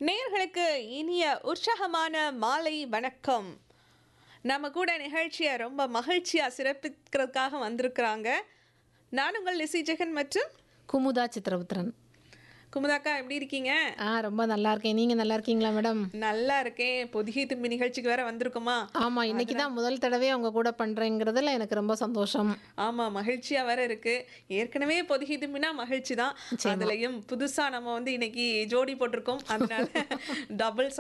நேயர்களுக்கு இனிய உற்சாகமான மாலை வணக்கம் நம்ம கூட நிகழ்ச்சியை ரொம்ப மகிழ்ச்சியாக சிறப்பிக்கிறதுக்காக வந்திருக்கிறாங்க நான் உங்கள் லிசி ஜெகன் மற்றும் குமுதா சித்திரபுத்திரன் குமுதாக்கா எப்படி இருக்கீங்க ஆ ரொம்ப நல்லா இருக்கேன் நீங்க நல்லா இருக்கீங்களா மேடம் நல்லா இருக்கேன் பொதிகை தும்பி நிகழ்ச்சிக்கு வேற வந்திருக்குமா ஆமா இன்னைக்கு தான் முதல் தடவை உங்க கூட பண்றேங்கிறதுல எனக்கு ரொம்ப சந்தோஷம் ஆமா மகிழ்ச்சியா வேற இருக்கு ஏற்கனவே பொதிகை தும்பினா மகிழ்ச்சி தான் அதுலயும் புதுசா நம்ம வந்து இன்னைக்கு ஜோடி போட்டிருக்கோம் அதனால டபுள்